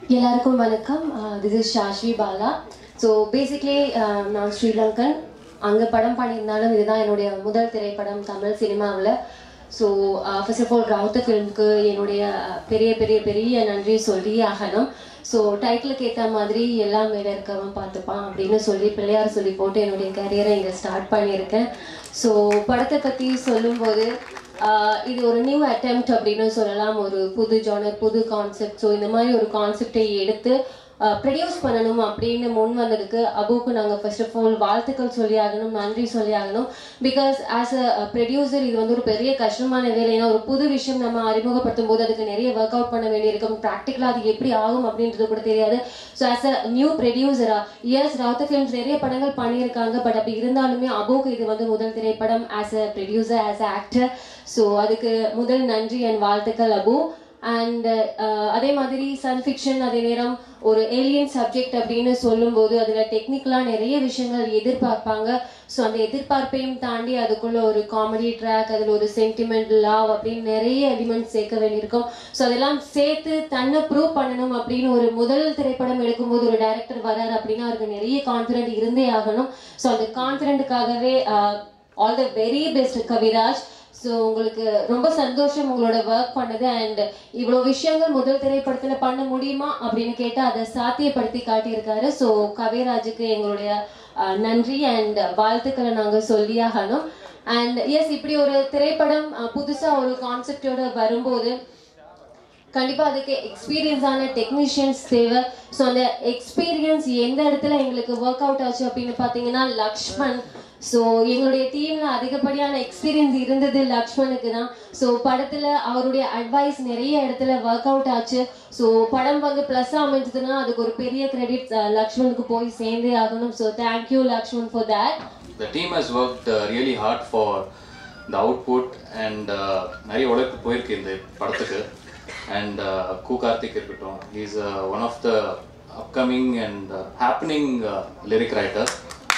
எல்லாருக்கும் வணக்கம் this is Shashvi Bala so basically நான் ஸ்ரீலங்கன் அங்கே படம் பண்ணியிருந்தாலும் இதுதான் என்னுடைய முதல் திரைப்படம் தமிழ் சினிமாவில் so first of all Rowther ஃபிலிம்க்கு என்னுடைய uh, பெரிய பெரிய பெரிய நன்றி சொல்லி ஆகணும் ஸோ டைட்டிலுக்கு ஏற்ற மாதிரி எல்லாம் மேலே இருக்கவன் பார்த்துப்பான் அப்படின்னு சொல்லி பிள்ளையார் சொல்லி போட்டு என்னுடைய கரியரை இங்கே ஸ்டார்ட் பண்ணியிருக்கேன் ஸோ படத்தை பற்றி சொல்லும்போது ஆஹ் இது ஒரு நியூ attempt அப்படின்னு சொல்லலாம் ஒரு புது ஜானர் புது கான்செப்ட் ஸோ இந்த மாதிரி ஒரு கான்செப்டை எடுத்து ப்ரொடியூஸ் பண்ணணும் அப்படின்னு முன் வந்ததுக்கு அபுக்கு நாங்கள் ஃபர்ஸ்ட் ஆஃப் ஆல் வாழ்த்துக்கள் சொல்லி ஆகணும் நன்றி சொல்லி ஆகணும் பிகாஸ் ஆஸ் அ ப்ரொடியூசர் இது வந்து ஒரு பெரிய கஷ்டமான வேலை ஏன்னா ஒரு புது விஷயம் நம்ம அறிமுகப்படுத்தும் போது அதுக்கு நிறைய ஒர்க் அவுட் பண்ண வேண்டியிருக்கும் ப்ராக்டிக்கலாக அது எப்படி ஆகும் அப்படின்றது கூட தெரியாது ஸோ ஆஸ் அ நியூ ப்ரொடியூசரா எஸ் ரவுத்த ஃபிலிம்ஸ் நிறைய படங்கள் பண்ணியிருக்காங்க பட் அப்படி இருந்தாலுமே அபுக்கு இது வந்து முதல் திரைப்படம் as a producer as a actor so அதுக்கு முதல் நன்றி என் வாழ்த்துக்கள் அபு அண்ட் அதே மாதிரி சன் ஃபிக்ஷன் அதே நேரம் ஒரு ஏலியன் சப்ஜெக்ட் அப்படின்னு சொல்லும்போது அதில் டெக்னிக்கலாக நிறைய விஷயங்கள் எதிர்பார்ப்பாங்க ஸோ அந்த எதிர்பார்ப்பையும் தாண்டி அதுக்குள்ள ஒரு காமெடி ட்ராக் அதில் ஒரு சென்டிமெண்ட் லவ் அப்படின்னு நிறைய எலிமெண்ட்ஸ் சேர்க்க வேண்டியிருக்கும் ஸோ அதெல்லாம் சேர்த்து தன்னை ப்ரூவ் பண்ணணும் அப்படின்னு ஒரு முதல் திரைப்படம் எடுக்கும்போது ஒரு டைரக்டர் வராரு அப்படின்னா அவருக்கு நிறைய கான்ஃபிடென்ட் இருந்தே ஆகணும் ஸோ அந்த கான்ஃபிடென்ட்டுக்காகவே all the very best Kaviraj so உங்களுக்கு ரொம்ப சந்தோஷம் உங்களோட ஒர்க் பண்ணது அண்ட் இவ்வளோ விஷயங்கள் முதல் திரைப்படத்தில் பண்ண முடியுமா அப்படின்னு கேட்டால் அதை சாத்தியப்படுத்தி காட்டியிருக்காரு ஸோ கவிராஜுக்கு எங்களுடைய அஹ், நன்றி அண்ட் வாழ்த்துக்களை நாங்கள் சொல்லியாகணும் அண்ட் எஸ் இப்படி ஒரு திரைப்படம் புதுசாக ஒரு கான்செப்டோட வரும்போது கண்டிப்பா அதுக்கு எக்ஸ்பீரியன்ஸான டெக்னீஷியன்ஸ் தேவை ஸோ அந்த எக்ஸ்பீரியன்ஸ் எந்த இடத்துல எங்களுக்கு ஒர்க் அவுட் ஆச்சு அப்படின்னு பார்த்தீங்கன்னா லக்ஷ்மண் ஸோ எங்களுடைய டீம்ல அதிகப்படியான எக்ஸ்பீரியன்ஸ் இருந்தது லக்ஷ்மணுக்கு தான் ஸோ படத்துல அவருடைய அட்வைஸ் நிறைய இடத்துல ஒர்க் அவுட் ஆச்சு ஸோ படம் வந்து ப்ளஸ் அமைஞ்சதுன்னா அதுக்கு ஒரு பெரிய கிரெடிட் லக்ஷ்மணுக்கு போய் சேர்ந்தே ஆகணும் so thank you Lakshman for that The team has worked uh, really hard for the output and uh, நிறைய உழைப்பு போயிருக்கு இந்த படத்துக்கு அண்ட் கு கார்த்திக் இருக்கட்டும் is one of the upcoming and happening lyric writer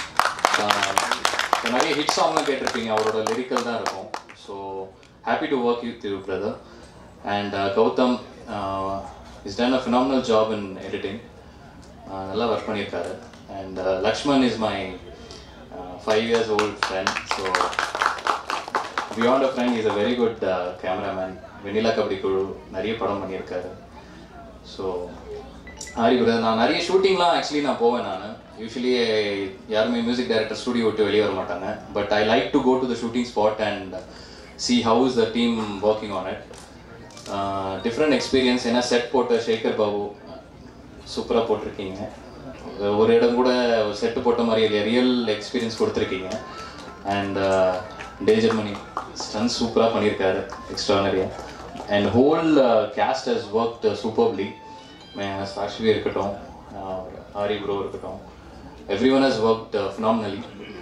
நிறைய ஹிட் சாங்லாம் கேட்டிருப்பீங்க அவரோட லிரிக்கல் தான் இருக்கும் so happy to work with you brother and Gautham is done a phenomenal job in editing நல்லா ஒர்க் பண்ணியிருக்காரு and Lakshman is my five years old friend so beyond a friend is a very good cameraman Vennila Kabadi Kuzhu நிறைய படம் பண்ணியிருக்காரு so ஆரி brother நான் நிறைய ஷூட்டிங்லாம் actually நான் போவேன் நான் யூஸ்வலி யாருமே மியூசிக் டைரக்டர் ஸ்டுடியோ விட்டு வெளியே வர மாட்டாங்க but I like to go to the shooting spot and see how is the team working on it different experience ஏன்னா செட் போட்ட ஷேகர் பாபு சூப்பராக போட்டிருக்கீங்க ஒரு இடம் கூட செட்டு போட்ட மாதிரி இல்லையா ரியல் எக்ஸ்பீரியன்ஸ் கொடுத்துருக்கீங்க அண்ட் டேஜர்மணி ஸ்டன் சூப்பராக பண்ணியிருக்காரு எக்ஸ்ட்ரானரியாக and whole cast has work superly Shashvi இருக்கட்டும் ஆரி ப்ரோ இருக்கட்டும் everyone has work phenomenally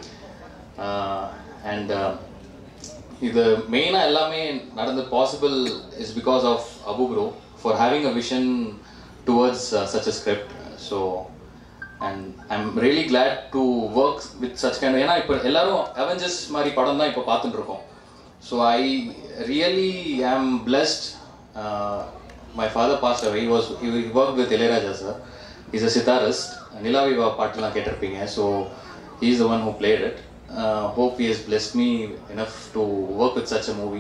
and இது மெயினாக எல்லாமே நடந்து possible is because of Abu bro for having a vision towards such a script so and I'm really glad to work with such kind ஏன்னா இப்போ எல்லாரும் Avengers மாதிரி படம் தான் இப்போ பார்த்துட்டு இருக்கோம் so I really am blessed my father passed away was work with Ilaiyaraaja sir is a sitarist நிலாவிவா பாட்டுலாம் கேட்டிருப்பீங்க so he is the one who played it hope he has blessed me enough to work with such a movie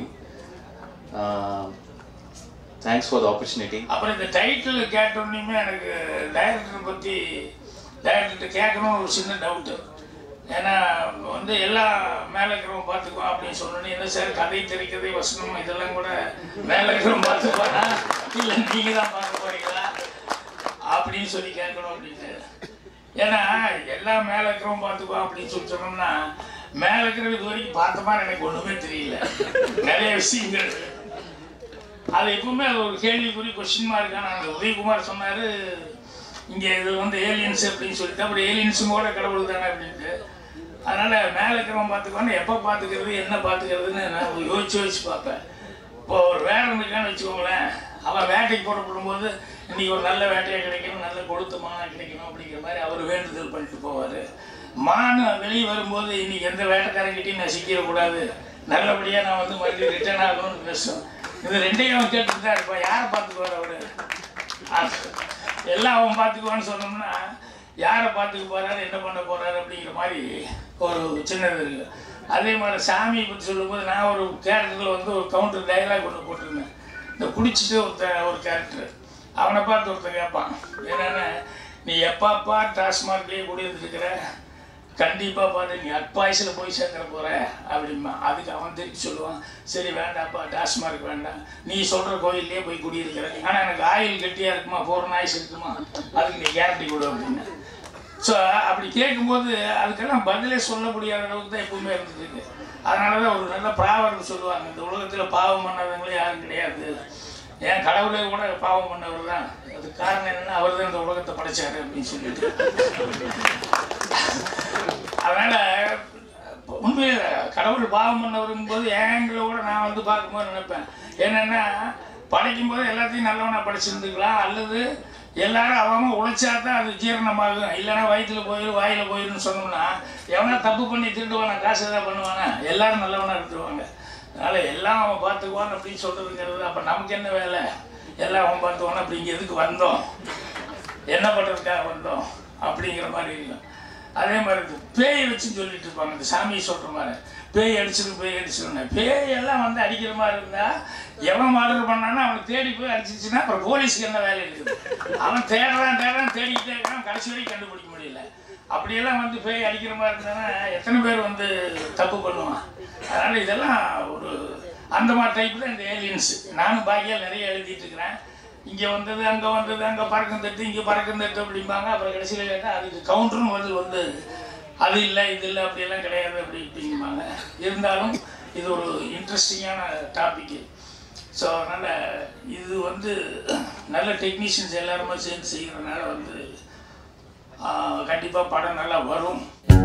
thanks for the opportunity அப்புறம் இந்த title கேட்டோன்னையுமே எனக்கு டைரக்டரை பற்றி டைரக்டர்கிட்ட கேட்கணும் ஒரு சின்ன டவுட்டு ஏன்னா வந்து எல்லா மேலே இருக்கிறவங்க பார்த்துக்குவோம் அப்படின்னு சொன்னோன்னே என்ன சார் கதை திரைக்கதை வசனம் இதெல்லாம் கூட மேலே இருக்கிறவங்க பார்த்துக்குவானா இல்லை நீங்கள் தான் பார்க்க போறீங்களா அப்படின்னு சொல்லி கேட்கணும் அப்படின்னு ஏன்னா எல்லாம் மேலே இருக்கிறவங்க பார்த்துக்குவோம் அப்படின்னு சொல்லி சொன்னோம்னா மேலே இருக்கிறது இது வரைக்கும் பார்த்த மாதிரி எனக்கு ஒன்றுமே தெரியல நிறைய விஷயங்கள் அது எப்பவுமே அது ஒரு கேள்விக்குறி கொஸ்டின் மார்க் ஆனால் உதயகுமார் சொன்னார் இங்கே இது வந்து ஏலியன்ஸ் அப்படின்னு சொல்லிட்டு அப்புறம் ஏலியன்ஸும் கூட கடவுள் தானே அப்படின்ட்டு அதனால் மேலே இருக்கிறவன் பார்த்துக்கோன்னு எப்போ பார்த்துக்கிறது என்ன பார்த்துக்கிறதுன்னு நான் யோசிச்சு யோசிச்சு பார்ப்பேன் இப்போ ஒரு வேடம் இருக்கான்னு வச்சுக்கோங்களேன் அவன் வேட்டைக்கு போடப்படும்போது இன்னைக்கு ஒரு நல்ல வேட்டையாக கிடைக்கணும் நல்ல கொளுத்த மானாக கிடைக்கணும் அப்படிங்கிற மாதிரி அவர் வேண்டுதல் பண்ணிட்டு போவார் மான் வெளியே வரும்போது இன்னைக்கு எந்த வேட்டைக்காரங்கிட்டையும் நான் சிக்கிடக்கூடாது நல்லபடியாக நான் வந்து மறுபடியும் ரிட்டர்ன் ஆகணும்னு பேசும் இது ரெண்டையும் அவன் கேட்டுட்டு தான் இருப்பான் யாரை பார்த்துக்குவார் அவரு அது எல்லாம் அவன் பார்த்துக்குவான்னு சொன்னோம்னா யாரை பார்த்துக்க போறாரு என்ன பண்ண போறாரு அப்படிங்கிற மாதிரி ஒரு சின்னது இருக்கு அதே மாதிரி சாமியை பற்றி சொல்லும்போது நான் ஒரு கேரக்டரில் வந்து ஒரு கவுண்டர் டைலாக் ஒன்று போட்டிருந்தேன் இந்த குடிச்சிட்டு ஒருத்த ஒரு கேரக்டர் அவனை பார்த்து ஒருத்தன் கேட்பான் என்னென்ன நீ எப்பப்பா டாஸ்மார்க்லேயே குடியிருந்துருக்கிற கண்டிப்பாக பார்த்து நீ அட்பாய்ஸில் போய் சேர்ந்துட போகிற அப்படிம்பா அதுக்கு அவன் திருப்பி சொல்லுவான் சரி வேண்டாம்ப்பா டாஸ்மார்க் வேண்டாம் நீ சொல்கிற கோயில்லையே போய் குடியிருக்கிற ஆனால் எனக்கு ஆயில் கெட்டியாக இருக்குமா ஃபோர் நாய்ஸ் இருக்குமா அதுக்கு நீ கேரண்டி கொடு அப்படின்னு ஸோ அப்படி கேட்கும்போது அதுக்கெல்லாம் பதிலே சொல்ல முடியாத அளவுக்கு தான் எப்பவுமே இருந்துருக்கு அதனால தான் ஒரு நல்ல ப்ராவர்பு சொல்லுவாங்க இந்த உலகத்தில் பாவம் பண்ணாதவங்களே யாரும் கிடையாது ஏன் கடவுளே கூட பாவம் பண்ணவர் தான் அதுக்கு காரணம் என்னன்னா அவர் தான் இந்த உலகத்தை படைச்சாரு அப்படின்னு சொல்லிட்டு அதனால உண்மையில கடவுள் பாவம் பண்ணவருங்கும் போது ஏங்கிற கூட நான் வந்து பார்க்கும்போது நினைப்பேன் என்னன்னா படைக்கும் போது எல்லாத்தையும் நல்லவனா படைச்சிருந்துக்கலாம் அல்லது எல்லாரும் அவங்க உழைச்சா தான் அது ஜீரணமாகும் இல்லைன்னா வயிற்றுல போயிடும் வாயில போயிடும்னு சொன்னோம்னா எவனா தப்பு பண்ணி திருடுவானா காசு ஏதாவது பண்ணுவானா எல்லாரும் நல்லவனா எடுத்துருவாங்க அதனால எல்லாம் அவன் பார்த்துக்குவான் அப்படின்னு சொல்றதுங்கிறது அப்ப நமக்கு என்ன வேலை எல்லாம் அவன் பார்த்துக்குவான் அப்படி இங்க எதுக்கு வந்தோம் என்ன பண்ணுறதுக்காக வந்தோம் அப்படிங்கிற மாதிரி இருக்கும் அதே மாதிரி இந்த பேயை வச்சு சொல்லிட்டு இருப்பாங்க இந்த சாமியை சொல்கிற மாதிரி பேய் அடிச்சிடும் பேய் அடிச்சிடும் பேய் எல்லாம் வந்து அடிக்கிற மாதிரி இருந்தா எவன் மர்டர் பண்ணானோ அவனை தேடி போய் அடிச்சிச்சுன்னா அப்புறம் போலீஸ்க்கு என்ன வேலை இருக்குது அவன் தேடுறான் தேடுறான் தேடிக்கிட்டே இருக்கான் கடைசி வரைக்கும் கண்டுபிடிக்க முடியல அப்படியெல்லாம் வந்து பேய் அடிக்கிற மாதிரி இருந்தானா எத்தனை பேர் வந்து தப்பு பண்ணுவான் அதனால இதெல்லாம் ஒரு அந்த மாதிரி டைப் தான் இந்த ஏலியன்ஸ் நானும் பாக்கியால் நிறைய எழுதிட்டு இருக்கிறேன் இங்கே வந்தது அங்கே வந்தது அங்கே பறக்கும் தட்டு இங்கே பறக்கும் தட்டு அப்படிம்பாங்க அப்புறம் கடைசியில் கேட்டால் அதுக்கு கவுண்டரும் வந்து வந்து அது இல்லை இது இல்லை அப்படியெல்லாம் கிடையாது அப்படி இப்படிம்பாங்க இருந்தாலும் இது ஒரு இன்ட்ரெஸ்டிங்கான டாபிக்கு ஸோ அதனால் இது வந்து நல்ல டெக்னீஷியன்ஸ் எல்லாருமே சேர்ந்து செய்கிறதுனால வந்து கண்டிப்பாக படம் நல்லா வரும்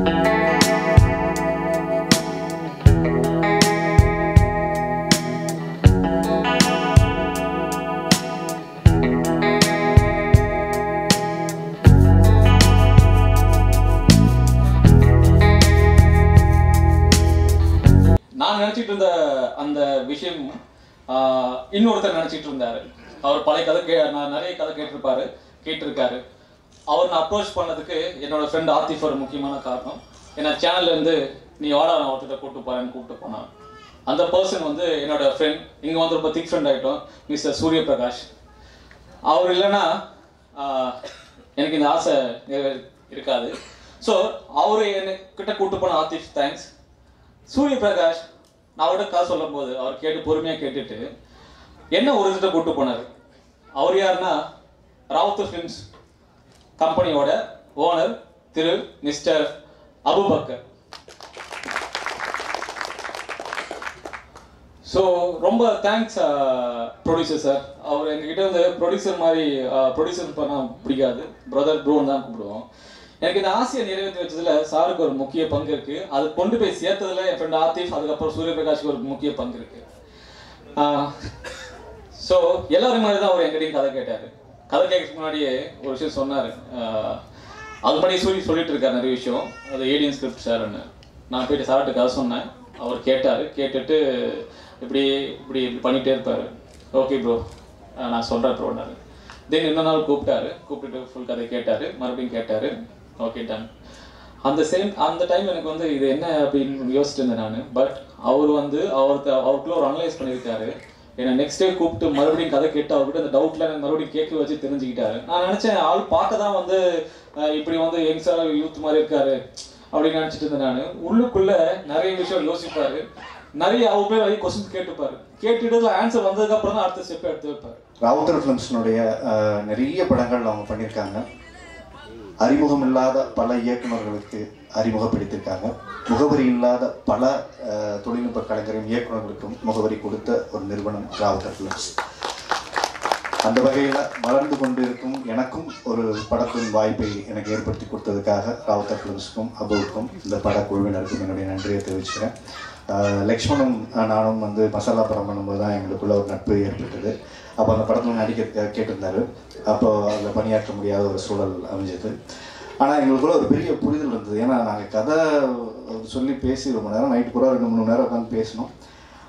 நான் நினைச்சிட்டு இருந்த அந்த விஷயம் ஆஹ், இன்னொருத்தர் நினைச்சிட்டு இருந்தாரு அவர் பழைய கதை கே நான் நிறைய கதை கேட்டிருப்பாரு கேட்டிருக்காரு அவர் நான் அப்ரோச் பண்ணதுக்கு என்னோட ஃப்ரெண்ட் ஆத்திஃப் ஒரு முக்கியமான காரணம் ஏன்னா சேனல்ல இருந்து நீ வாடா நான் ஒருத்தர் கூப்பிட்டு போறேன்னு கூப்பிட்டு போனான் அந்த பர்சன் வந்து என்னோட ஃப்ரெண்ட் இங்க வந்து ரொம்ப திக் ஃப்ரெண்ட் ஆயிட்டோம் மிஸ்டர் சூரிய பிரகாஷ் அவர் இல்லைன்னா ஆஹ், எனக்கு இந்த ஆசை நிறைவே- இருக்காது ஸோ அவர் என்ன கிட்ட கூட்டு போன ஆத்திஃப் தேங்க்ஸ் சூரிய பிரகாஷ் நான் அவர்கிட்ட கதை சொல்லும் போது அவர் கேட்டு பொறுமையா கேட்டுட்டு என்ன ஒரு இதுட்ட கூட்டு போனார் அவர் யாருன்னா ராவுத்தர் ஃபிலிம்ஸ் கம்பெனியோட ஓனர் திரு மிஸ்டர் அபுபக்கர் ஸோ ரொம்ப தேங்க்ஸ் ப்ரொடியூசர் சார் அவர் எங்ககிட்ட வந்து ப்ரொடியூசர் மாதிரி ப்ரொடியூசர் பண்ண பிடிக்காது பிரதர் ப்ரோன்னு தான் கூப்பிடுவோம் எனக்கு இந்த ஆசையை நிறைவேற்றி வச்சதுல சாருக்கு ஒரு முக்கிய பங்கு இருக்கு அது கொண்டு போய் சேர்த்ததுல என் ஃப்ரெண்ட் ஆத்திஃப் அதுக்கப்புறம் சூரியபிரகாஷ்க்கு ஒரு முக்கிய பங்கு இருக்கு ஸோ எல்லாரும் மாதிரி தான் அவர் எங்கிட்டையும் கதை கேட்டாரு கதை கேட்கறதுக்கு முன்னாடியே ஒரு விஷயம் சொன்னாரு ஆஹ், அது முன்னாடி சொல்லி சொல்லிட்டு இருக்காரு நிறைய விஷயம் அது ஏடியன் ஸ்கிரிப்ட் சார்னு நான் போயிட்டு சார்கிட்ட கதை சொன்னேன் அவர் கேட்டாரு கேட்டுட்டு இப்படி இப்படி இப்படி பண்ணிட்டே இருப்பாரு ஓகே ப்ரோ நான் சொல்றேன் ப்ரோனாரு தென் இன்னொரு நாள் கூப்பிட்டாரு கூப்பிட்டுட்டு ஃபுல் கதை கேட்டாரு மறுபடியும் கேட்டாரு ஓகே டன் அந்த சேம் அந்த டைம் எனக்கு வந்து இது என்ன அப்படின்னு யோசிச்சுட்டு இருந்தேன் நான் பட் அவர் வந்து அவருக்கு அவருக்குள்ள ஒரு அனலைஸ் பண்ணியிருக்காரு என்னை நெக்ஸ்ட் டே கூப்பிட்டு மறுபடியும் கதை கேட்டு அவர்கிட்ட அந்த டவுட்ல எனக்கு மறுபடியும் கேட்க வச்சு தெரிஞ்சுக்கிட்டாரு நான் நினைச்சேன் ஆள் பார்க்க தான் வந்து அஹ், இப்படி வந்து யங்ஸ்டர் யூத் மாதிரி இருக்காரு அப்படின்னு நினைச்சிட்டு இருந்தேன் நான் உள்ளுக்குள்ள நிறைய விஷயம் யோசிப்பாரு நிறைய அவர் பேர் நிறைய கொஸ்டின் கேட்டுப்பாரு கேட்டுட்டு ஆன்சர் வந்ததுக்கு அப்புறம் தான் அடுத்த ஸ்டெப் எடுத்து வைப்பாரு ராவுத்தர் ஃபிலிம்ஸினுடைய அஹ், நிறைய படங்கள் அவங்க பண்ணியிருக்காங்க அறிமுகம் இல்லாத பல இயக்குனர்களுக்கு அறிமுகப்படுத்தியிருக்காங்க முகவரி இல்லாத பல அஹ், தொழில்நுட்ப கலைஞரும் இயக்குனர்களுக்கும் முகவரி கொடுத்த ஒரு நிறுவனம் ராவுத்தர் ஃபிலிம்ஸ் அந்த வகையில் வளர்ந்து கொண்டிருக்கும் எனக்கும் ஒரு படத்தின் வாய்ப்பை எனக்கு ஏற்படுத்தி கொடுத்ததுக்காக ராவுத்தர் ஃபிலிம்ஸ்க்கும் அபவுக்கும் இந்த படக்குழுவினருக்கும் என்னுடைய நன்றியை தெரிவிச்சுக்கிறேன் ஆஹ் லக்ஷ்மணும் ஆஹ் நானும் வந்து மசாலா படம் பண்ணும்போது தான் எங்களுக்குள்ள ஒரு நட்பு ஏற்பட்டது அப்போ அந்த படத்தில் நடிக்க கே- கேட்டிருந்தாரு அப்போ அதில் பணியாற்ற முடியாத ஒரு சூழல் அமைஞ்சது ஆனால் எங்களுக்குள்ள ஒரு பெரிய புரிதல் இருந்தது ஏன்னா நாங்கள் கதை சொல்லி பேசி ரொம்ப நேரம் நைட்டு பூரா ரெண்டு மூணு மணி நேரம் உட்காந்து பேசினோம்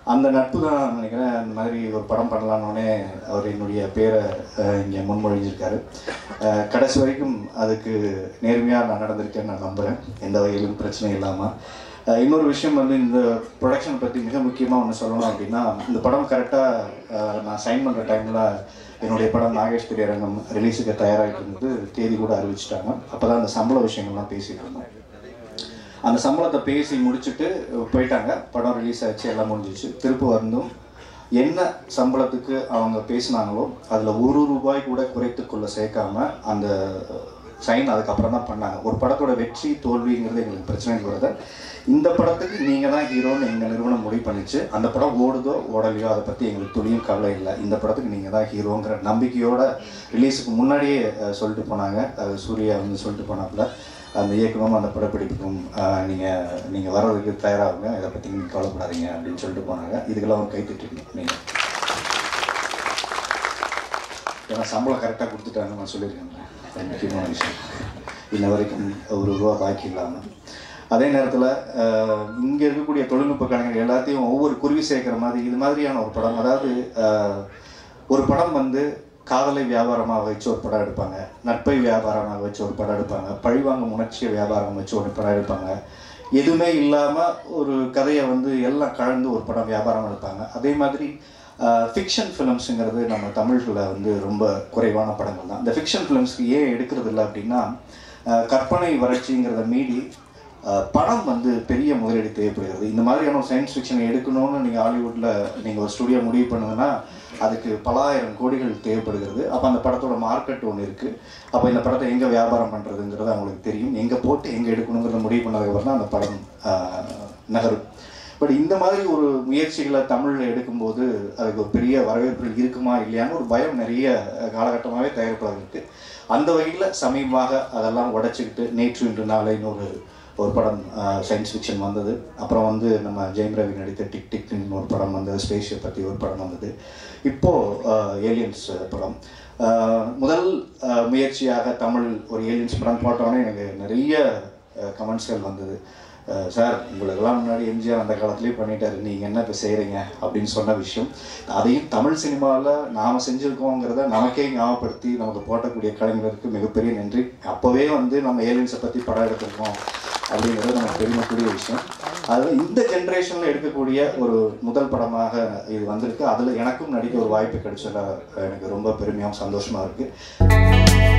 அந்த நட்பு தான் நினைக்கிறேன் இந்த மாதிரி ஒரு படம் பண்ணலான்னே அவர் என்னுடைய பேரை இங்கே முன்மொழிஞ்சிருக்காரு அஹ், கடைசி வரைக்கும் அதுக்கு நேர்மையாக நான் நடந்திருக்கேன்னு நான் நம்புகிறேன் எந்த வகையிலும் பிரச்சனை இல்லாமல் அஹ், இன்னொரு விஷயம் வந்து இந்த ப்ரொடக்ஷன் பற்றி மிக முக்கியமாக ஒன்று சொல்லணும் அப்படின்னா இந்த படம் கரெக்டாக நான் சைன் பண்ணுற டைமில் என்னுடைய படம் நாகேஷ் திரையரங்கம் ரிலீஸுக்கு தயாராகிட்டு இருந்தது தேதி கூட அறிவிச்சிட்டாங்க அப்போ தான் அந்த சம்பள விஷயங்கள்லாம் பேசிகிட்டு இருந்தோம் அந்த சம்பளத்தை பேசி முடிச்சுட்டு போயிட்டாங்க படம் ரிலீஸ் ஆச்சு எல்லாம் முடிஞ்சிச்சு திரும்ப வந்தும் என்ன சம்பளத்துக்கு அவங்க பேசினாங்களோ அதில் ஒரு ரூபாய் கூட குறைத்து கொள்ள சேர்க்காம அந்த சைன் அதுக்கப்புறம் தான் பண்ணாங்க ஒரு படத்தோட வெற்றி தோல்விங்கிறது எங்களுக்கு பிரச்சனை வருது இந்த படத்துக்கு நீங்கள் தான் ஹீரோன்னு எங்கள் நிறுவனம் முடிவு பண்ணிச்சு அந்த படம் ஓடுதோ ஓடலையோ அதை பற்றி எங்களுக்கு துளியும் கவலை இல்லை இந்த படத்துக்கு நீங்கள் தான் ஹீரோங்கிற நம்பிக்கையோட ரிலீஸுக்கு முன்னாடியே அஹ், சொல்லிட்டு போனாங்க அது சூர்யா வந்து சொல்லிட்டு போனாப்புல அந்த இயக்கமும் அந்த படப்பிடிப்புக்கும் நீங்கள் நீங்கள் வர்றதுக்கு தயாராகுங்க இதை பற்றி நீங்கள் கவலைப்படாதீங்க அப்படின்னு சொல்லிட்டு போனாங்க இதுக்கெல்லாம் ஒரு கை தட்டிருக்கீங்க நீங்கள் ஏன்னா சம்பளம் கரெக்டாக கொடுத்துட்டாங்க நான் சொல்லியிருக்கேன் அது முக்கியமான விஷயம் இன்ன வரைக்கும் ஒரு ரூபா பாக்கி இல்லாமல் அதே நேரத்தில் இங்கே இருக்கக்கூடிய தொழில்நுட்ப கலைஞர்கள் எல்லாத்தையும் ஒவ்வொரு குருவி சேர்க்குற மாதிரி இது மாதிரியான ஒரு படம் அதாவது அஹ், ஒரு படம் வந்து காதலை வியாபாரமாக வச்சு ஒரு படம் எடுப்பாங்க நட்பை வியாபாரமாக வச்சு ஒரு படம் எடுப்பாங்க பழிவாங்கும் உணர்ச்சியை வியாபாரம் வச்சு ஒரு படம் எடுப்பாங்க எதுவுமே இல்லாமல் ஒரு கதையை வந்து எல்லாம் கலந்து ஒரு படம் வியாபாரம் எடுப்பாங்க அதே மாதிரி ஃபிக்ஷன் ஃபிலிம்ஸுங்கிறது நம்ம தமிழ்களில் வந்து ரொம்ப குறைவான படங்கள் தான் இந்த ஃபிக்ஷன் ஃபிலிம்ஸ்க்கு ஏன் எடுக்கிறது இல்லை அப்படின்னா அஹ், கற்பனை வறட்சிங்கிறத மீறி அஹ், படம் வந்து பெரிய முதலீடு தேவைப்படுகிறது இந்த மாதிரியான ஒரு சயின்ஸ் ஃபிக்ஷனை எடுக்கணும்னு நீங்கள் ஹாலிவுட்டில் நீங்கள் ஒரு ஸ்டுடியோ முடிவு பண்ணுங்கன்னா அதுக்கு பல ஆயிரம் கோடிகள் தேவைப்படுகிறது அப்போ அந்த படத்தோட மார்க்கெட் ஒன்று இருக்குது அப்போ இந்த படத்தை எங்கே வியாபாரம் பண்ணுறதுங்கிறது அவங்களுக்கு தெரியும் எங்கே போட்டு எங்கே எடுக்கணுங்கிறத முடிவு பண்ணதுக்கப்புறம் தான் அந்த படம் அஹ், நகரும் பட் இந்த மாதிரி ஒரு முயற்சிகளை தமிழில் எடுக்கும்போது அதுக்கு ஒரு பெரிய வரவேற்பு இருக்குமா இல்லையான்னு ஒரு பயம் நிறைய காலகட்டமாகவே தயாரிப்பாளர் இருக்கு அந்த வகையில் சமீபமாக அதெல்லாம் உடைச்சிக்கிட்டு நேற்று இன்று நாளைன்னு ஒரு ஒரு படம் சயின்ஸ் ஃபிக்ஷன் வந்தது அப்புறம் வந்து நம்ம ஜெயம் ரவி நடித்த டிக் டிக்னு ஒரு படம் வந்தது ஸ்பேஷியை பற்றி ஒரு படம் வந்தது இப்போது ஏலியன்ஸ் படம் ஆஹ் முதல் ஆஹ் முயற்சியாக தமிழ் ஒரு ஏலியன்ஸ் படம் போட்டோன்னே எனக்கு நிறைய கமெண்ட்ஸ்கள் வந்தது அஹ் சார் உங்களுக்கெல்லாம் முன்னாடி எம்ஜிஆர் அந்த காலத்துலேயே பண்ணிட்டாரு நீங்கள் என்ன இப்போ செய்கிறீங்க அப்படின்னு சொன்ன விஷயம் அதையும் தமிழ் சினிமாவில் நாம் செஞ்சுருக்கோங்கிறத நமக்கே ஞாபகப்படுத்தி நமக்கு போட்டக்கூடிய கலைஞருக்கு மிகப்பெரிய நன்றி அப்போவே வந்து நம்ம ஏலியன்ஸை பற்றி படம் எடுத்திருக்கோம் அப்படிங்கிறது நமக்கு பெருமைக்கூடிய விஷயம் அதில் இந்த ஜென்ரேஷனில் எடுக்கக்கூடிய ஒரு முதல் படமாக இது வந்திருக்கு அதில் எனக்கும் நடிக்க ஒரு வாய்ப்பு கிடைச்சதுல எனக்கு ரொம்ப பெருமையாகவும் சந்தோஷமாக இருக்குது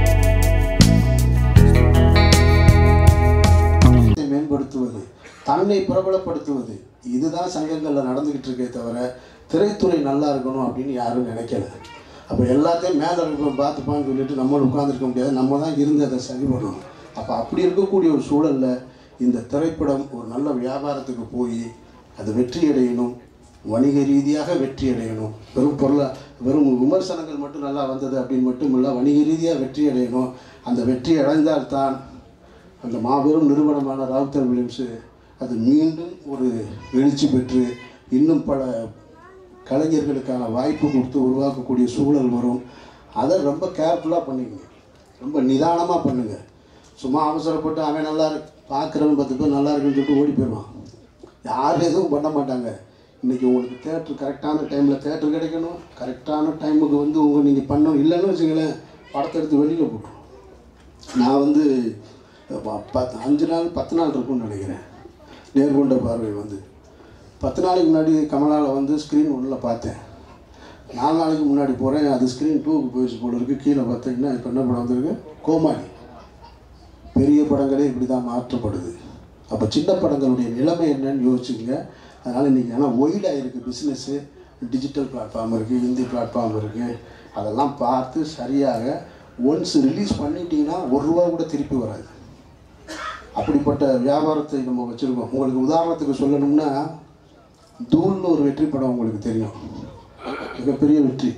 தன்னை மேம்படுத்துவது தன்னை பிரபலப்படுத்துவது இதுதான் சங்கங்களில் நடந்துக்கிட்டு இருக்கே தவிர திரைத்துறை நல்லா இருக்கணும் அப்படின்னு யாரும் நினைக்கல அப்போ எல்லாத்தையும் மேலே இருப்போம் பார்த்துப்பான்னு சொல்லிட்டு நம்மளும் உட்காந்துருக்க முடியாது நம்ம தான் இருந்து அதை சரி பண்ணணும் அப்போ அப்படி இருக்கக்கூடிய ஒரு சூழலில் இந்த திரைப்படம் ஒரு நல்ல வியாபாரத்துக்கு போய் அது வெற்றி அடையணும் வணிக ரீதியாக வெற்றி அடையணும் வெறும் பொருளா வெறும் விமர்சனங்கள் மட்டும் நல்லா வந்தது அப்படின்னு மட்டும் இல்லை வணிக ரீதியாக வெற்றி அடையணும் அந்த வெற்றி அடைந்தால்தான் அந்த மாபெரும் நிறுவனமான ராவுத்தர் வில்லியம்ஸு அது மீண்டும் ஒரு எழுச்சி பெற்று இன்னும் பல கலைஞர்களுக்கான வாய்ப்பு கொடுத்து உருவாக்கக்கூடிய சூழல் வரும் அதை ரொம்ப கேர்ஃபுல்லாக பண்ணிக்கங்க ரொம்ப நிதானமாக பண்ணுங்க சும்மா அவசரப்பட்டு அவன் நல்லா இருக்கு பார்க்குறவன் பத்து பேர் நல்லா இருக்குன்னு சொல்லிட்டு ஓடி போயிடுவான் யாரும் எதுவும் பண்ண மாட்டாங்க இன்றைக்கி உங்களுக்கு தேட்ரு கரெக்டான டைமில் தேட்ரு கிடைக்கணும் கரெக்டான டைமுக்கு வந்து உங்கள் நீங்கள் பண்ணணும் இல்லைன்னு வச்சுங்களேன் படத்தை எடுத்து வெளியில் போட்டுரும் நான் வந்து ப- பத்து அஞ்சு நாள் பத்து நாள் இருக்கும்னு நினைக்கிறேன் நேர்கொண்ட பார்வை வந்து பத்து நாளைக்கு முன்னாடி கமலாவில் வந்து ஸ்க்ரீன் ஒன்றில் பார்த்தேன் நாலு நாளைக்கு முன்னாடி போகிறேன் அது ஸ்க்ரீன் டூக்கு போயிடுச்சு போல இருக்குது கீழே பார்த்தீங்கன்னா இப்போ என்ன படம் வந்திருக்கு கோமாளி பெரிய படங்களே இப்படி தான் மாற்றப்படுது அப்போ சின்ன படங்களுடைய நிலைமை என்னன்னு யோசிச்சுங்க அதனால் இன்றைக்கி ஏன்னா ஒய்டாக இருக்குது பிஸ்னஸ்ஸு டிஜிட்டல் பிளாட்ஃபார்ம் இருக்குது ஹிந்தி பிளாட்ஃபார்ம் இருக்குது அதெல்லாம் பார்த்து சரியாக ஒன்ஸ் ரிலீஸ் பண்ணிட்டீங்கன்னா ஒரு ரூபா கூட திருப்பி வராது அப்படிப்பட்ட வியாபாரத்தை நம்ம வச்சுருக்கோம் உங்களுக்கு உதாரணத்துக்கு சொல்லணும்னா தூள்னு ஒரு வெற்றி படம் உங்களுக்கு தெரியும் மிகப்பெரிய வெற்றி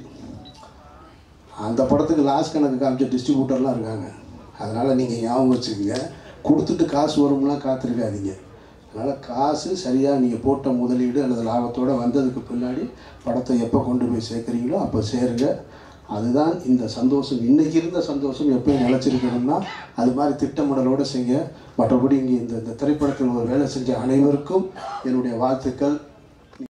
அந்த படத்துக்கு லாஸ் கணக்கு காமிச்ச டிஸ்ட்ரிபியூட்டர்லாம் இருக்காங்க அதனால் நீங்கள் ஞாபகம் வச்சுக்கோங்க கொடுத்துட்டு காசு வரும்லாம் காத்திருக்காதீங்க அதனால் காசு சரியாக நீங்கள் போட்ட முதலீடு அல்லது லாபத்தோடு வந்ததுக்கு பின்னாடி படத்தை எப்போ கொண்டு போய் சேர்க்குறீங்களோ அப்போ சேருங்க அதுதான் இந்த சந்தோஷம் இன்றைக்கி இருந்த சந்தோஷம் எப்பயும் நிலச்சிருக்கணும்னா அது மாதிரி திட்டமிடலோடு செய்ய மற்றபடி இங்கே இந்த இந்த திரைப்படத்தில் ஒரு வேலை செஞ்ச அனைவருக்கும் என்னுடைய வாழ்த்துக்கள்